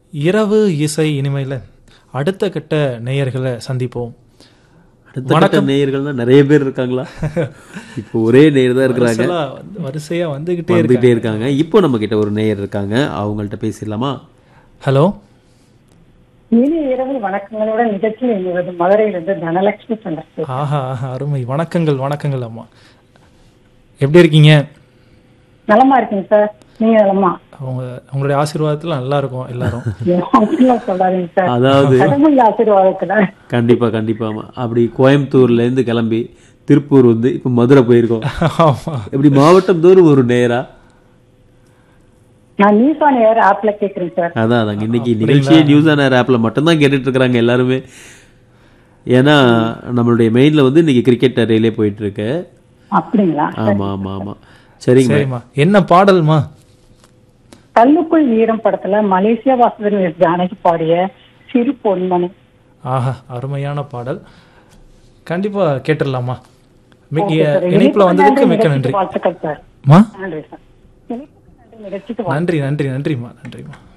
இரவு இசை இனிமையில் அடுத்த கட்ட நேயர்களை சந்திப்போம் அடுத்த கட்ட நேயர்கள்னா நிறைய பேர் இருக்காங்களா இப்போ ஒரே நேயர் தான் இருக்கிறாங்க வரிசலா வந்து- வரிசையா வந்துகிட்டே இருக்கு வந்துகிட்டே இருக்காங்க இப்போ நம்ம கிட்ட ஒரு நேயர் இருக்காங்க அவங்கள்ட்ட பேசிடலாமா ஹலோ இனி இரவு வணக்கங்களோட நிகழ்ச்சியில் எங்களது மதுரையிலிருந்து தனலட்சுமி சந்திரசேகர் ஆஹா ஆஹா அருமை வணக்கங்கள் வணக்கங்கள் அம்மா எப்படி இருக்கீங்க நலமா இருக்கீங்க சார் நீங்க நலமா அவங்க உங்களுடைய ஆசீர்வாதத்தில் நல்லா இருக்கும் எல்லாரும் அப்படிலாம் சொல்லாதீங்க சார் அதாவது கடவுள் ஆசீர்வாதத்துல கண்டிப்பா கண்டிப்பாமா அப்படி கோயம்புத்தூர்ல இருந்து கிளம்பி திருப்பூர் வந்து இப்போ மதுரை போயிருக்கோம் ஆமா இப்படி மாவட்டம் தோறும் ஒரு நேரா நான் நியூஸ் ஆன் ஏர் ஆப்ல கேக்குறேன் சார் அதான் அதாங்க இன்னைக்கு நிகழ்ச்சியே நியூஸ் ஆன் ஏர் ஆப்ல மட்டும்தான் கேட்டுட்டு இருக்காங்க எல்லாருமே ஏன்னா நம்மளுடைய மெயின்ல வந்து இன்னைக்கு கிரிக்கெட் அறையிலே போயிட்டு இருக்கு அப்படிங்களா ஆமா ஆமா ஆமா சரிங்க சரிம்மா என்ன பாடல்மா கல்லுக்குள் வீரம் படத்துல மலேசியா வாசுதன் எஸ் ஜானகி பாடிய சிறு பொன்மணி ஆஹா அருமையான பாடல் கண்டிப்பா கேட்டுடலாமா மிக்க ஓகே சார். இணைப்புல வந்ததுக்கு மிக்க நிகழ்ச்சிக்கு நன்றி வாழ்த்துக்கள் சார் மா நன்றி சார் இணைப்புக்கு நன்றி நிகழ்ச்சிக்கு வாழ்த்துக்கள். நன்றி நன்றி நன்றிம்மா நன்றிம்மா